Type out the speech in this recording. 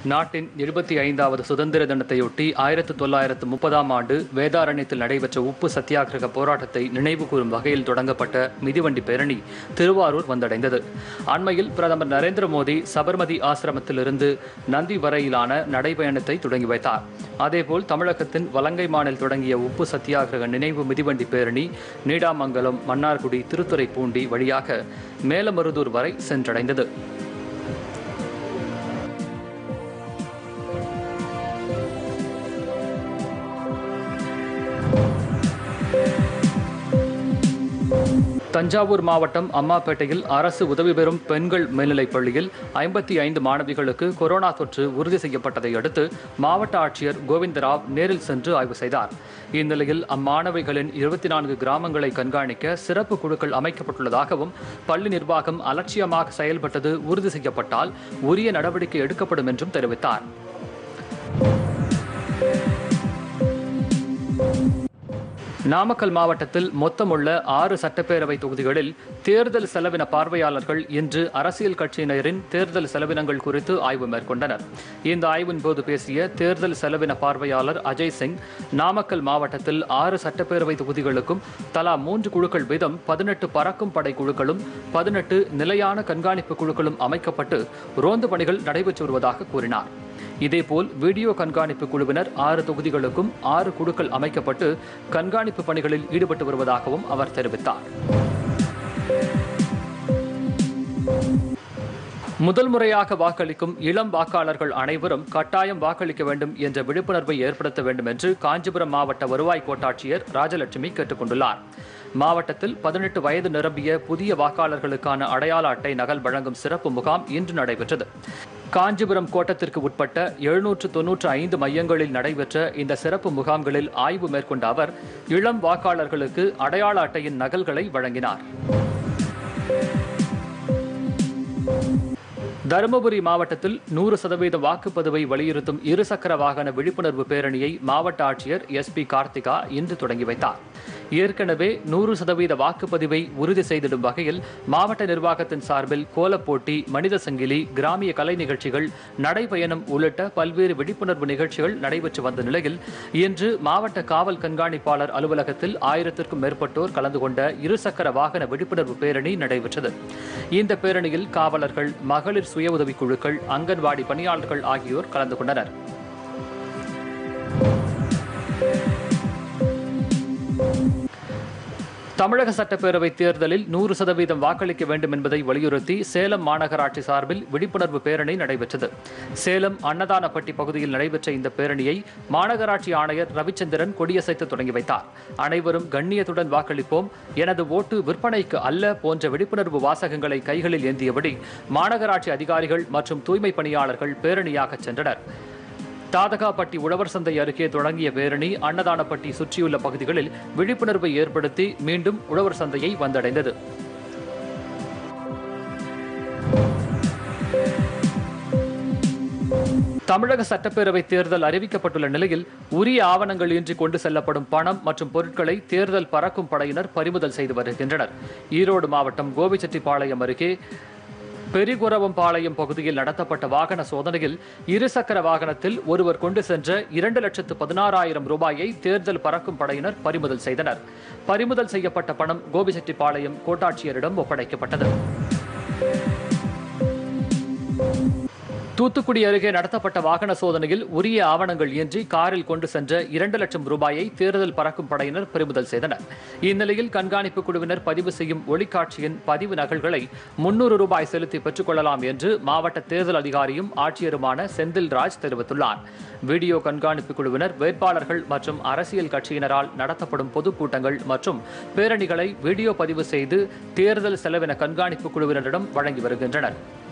நாட்டின் எழுபத்தி ஐந்தாவது சுதந்திர தினத்தையொட்டி ஆயிரத்து தொள்ளாயிரத்து முப்பதாம் ஆண்டு வேதாரண்யத்தில் நடைபெற்ற உப்பு சத்தியாகிரக போராட்டத்தை நினைவுகூரும் வகையில் தொடங்கப்பட்ட மிதிவண்டி பேரணி திருவாரூர் வந்தடைந்தது அண்மையில் பிரதமர் நரேந்திர மோடி சபர்மதி ஆசிரமத்திலிருந்து நந்தி வரையிலான நடைபயணத்தை தொடங்கி வைத்தார் அதேபோல் தமிழகத்தின் வலங்கை மாநில் தொடங்கிய உப்பு சத்தியாகிரக நினைவு மிதிவண்டி பேரணி நீடாமங்கலம் மன்னார்குடி திருத்துறைப்பூண்டி வழியாக மேலமருதூர் வரை சென்றடைந்தது தஞ்சாவூர் மாவட்டம் அம்மாப்பேட்டையில் அரசு உதவி பெறும் பெண்கள் மேல்நிலைப் பள்ளியில் ஐம்பத்தி ஐந்து மாணவிகளுக்கு கொரோனா தொற்று உறுதி செய்யப்பட்டதை அடுத்து மாவட்ட ஆட்சியர் கோவிந்தராவ் நேரில் சென்று ஆய்வு செய்தார் இந்நிலையில் அம்மாணவிகளின் இருபத்தி நான்கு கிராமங்களை கண்காணிக்க சிறப்பு குழுக்கள் அமைக்கப்பட்டுள்ளதாகவும் பள்ளி நிர்வாகம் அலட்சியமாக செயல்பட்டது உறுதி செய்யப்பட்டால் உரிய நடவடிக்கை எடுக்கப்படும் என்றும் தெரிவித்தார் நாமக்கல் மாவட்டத்தில் மொத்தமுள்ள ஆறு சட்டப்பேரவை தொகுதிகளில் தேர்தல் செலவின பார்வையாளர்கள் இன்று அரசியல் கட்சியினரின் தேர்தல் செலவினங்கள் குறித்து ஆய்வு மேற்கொண்டனர் இந்த ஆய்வின் போது பேசிய தேர்தல் செலவின பார்வையாளர் அஜய் சிங் நாமக்கல் மாவட்டத்தில் ஆறு சட்டப்பேரவை தொகுதிகளுக்கும் தலா மூன்று குழுக்கள் வீதம் பதினெட்டு பறக்கும் படை குழுக்களும் பதினெட்டு நிலையான கண்காணிப்பு குழுக்களும் அமைக்கப்பட்டு ரோந்து பணிகள் நடைபெற்று வருவதாக கூறினார் இதேபோல் வீடியோ கண்காணிப்பு குழுவினர் ஆறு தொகுதிகளுக்கும் ஆறு குழுக்கள் அமைக்கப்பட்டு கண்காணிப்பு பணிகளில் ஈடுபட்டு வருவதாகவும் அவர் தெரிவித்தார் முதல் முறையாக வாக்களிக்கும் இளம் வாக்காளர்கள் அனைவரும் கட்டாயம் வாக்களிக்க வேண்டும் என்ற விழிப்புணர்வை ஏற்படுத்த வேண்டும் என்று காஞ்சிபுரம் மாவட்ட வருவாய் கோட்டாட்சியர் ராஜலட்சுமி கேட்டுக் கொண்டுள்ளார் மாவட்டத்தில் பதினெட்டு வயது நிரம்பிய புதிய வாக்காளர்களுக்கான அடையாள அட்டை நகல் வழங்கும் சிறப்பு முகாம் இன்று நடைபெற்றது காஞ்சிபுரம் கோட்டத்திற்கு உட்பட்ட எழுநூற்று தொன்னூற்று ஐந்து மையங்களில் நடைபெற்ற இந்த சிறப்பு முகாம்களில் ஆய்வு மேற்கொண்ட அவர் இளம் வாக்காளர்களுக்கு அடையாள அட்டையின் நகல்களை வழங்கினார் தருமபுரி மாவட்டத்தில் நூறு சதவீத வாக்குப்பதிவை வலியுறுத்தும் இருசக்கர வாகன விழிப்புணர்வு பேரணியை மாவட்ட ஆட்சியர் எஸ் பி கார்த்திகா இன்று தொடங்கி வைத்தார் ஏற்கனவே நூறு சதவீத வாக்குப்பதிவை உறுதி செய்திடும் வகையில் மாவட்ட நிர்வாகத்தின் சார்பில் கோலப்போட்டி மனித சங்கிலி கிராமிய கலை நிகழ்ச்சிகள் நடைபயணம் உள்ளிட்ட பல்வேறு விழிப்புணர்வு நிகழ்ச்சிகள் நடைபெற்று வந்த நிலையில் இன்று மாவட்ட காவல் கண்காணிப்பாளர் அலுவலகத்தில் ஆயிரத்திற்கும் மேற்பட்டோர் கலந்து கொண்ட இருசக்கர வாகன விழிப்புணர்வு பேரணி நடைபெற்றது இந்த பேரணியில் காவலர்கள் மகளிர் சுய உதவிக் குழுக்கள் அங்கன்வாடி பணியாளர்கள் ஆகியோர் கலந்து கொண்டனர் தமிழக சட்டப்பேரவை தேர்தலில் நூறு சதவீதம் வாக்களிக்க வேண்டும் என்பதை வலியுறுத்தி சேலம் மாநகராட்சி சார்பில் விழிப்புணர்வு பேரணி நடைபெற்றது சேலம் அன்னதானப்பட்டி பகுதியில் நடைபெற்ற இந்த பேரணியை மாநகராட்சி ஆணையர் ரவிச்சந்திரன் கொடியசைத்து தொடங்கி வைத்தார் அனைவரும் கண்ணியத்துடன் வாக்களிப்போம் எனது ஓட்டு விற்பனைக்கு அல்ல போன்ற விழிப்புணர்வு வாசகங்களை கைகளில் ஏந்தியபடி மாநகராட்சி அதிகாரிகள் மற்றும் தூய்மை பணியாளர்கள் பேரணியாக சென்றனர் தாதகாப்பட்டி உழவர் சந்தை அருகே தொடங்கிய பேரணி அன்னதானப்பட்டி சுற்றியுள்ள பகுதிகளில் விழிப்புணர்வை ஏற்படுத்தி மீண்டும் உழவர் சந்தையை வந்தடைந்தது தமிழக சட்டப்பேரவை தேர்தல் அறிவிக்கப்பட்டுள்ள நிலையில் உரிய ஆவணங்கள் இன்றி கொண்டு செல்லப்படும் பணம் மற்றும் பொருட்களை தேர்தல் பறக்கும் படையினர் பறிமுதல் செய்து வருகின்றனர் ஈரோடு மாவட்டம் கோபிச்செட்டிப்பாளையம் அருகே பெரிகுரவம்பாளையம் பகுதியில் நடத்தப்பட்ட வாகன சோதனையில் இருசக்கர வாகனத்தில் ஒருவர் கொண்டு சென்ற இரண்டு லட்சத்து பதினாறாயிரம் ரூபாயை தேர்தல் பறக்கும் படையினர் பறிமுதல் செய்தனர் பறிமுதல் செய்யப்பட்ட பணம் கோபிச்செட்டிப்பாளையம் கோட்டாட்சியரிடம் ஒப்படைக்கப்பட்டது தூத்துக்குடி அருகே நடத்தப்பட்ட வாகன சோதனையில் உரிய ஆவணங்கள் இன்றி காரில் கொண்டு சென்ற இரண்டு லட்சம் ரூபாயை தேர்தல் பறக்கும் படையினர் பறிமுதல் செய்தனர் இந்நிலையில் கண்காணிப்பு குழுவினர் பதிவு செய்யும் ஒளிக்காட்சியின் பதிவு நகல்களை முன்னூறு ரூபாய் செலுத்தி பெற்றுக்கொள்ளலாம் என்று மாவட்ட தேர்தல் அதிகாரியும் ஆட்சியருமான செந்தில்ராஜ் தெரிவித்துள்ளார் வீடியோ கண்காணிப்பு குழுவினர் வேட்பாளர்கள் மற்றும் அரசியல் கட்சியினரால் நடத்தப்படும் பொதுக்கூட்டங்கள் மற்றும் பேரணிகளை வீடியோ பதிவு செய்து தேர்தல் செலவின கண்காணிப்பு குழுவினரிடம் வழங்கி வருகின்றனர்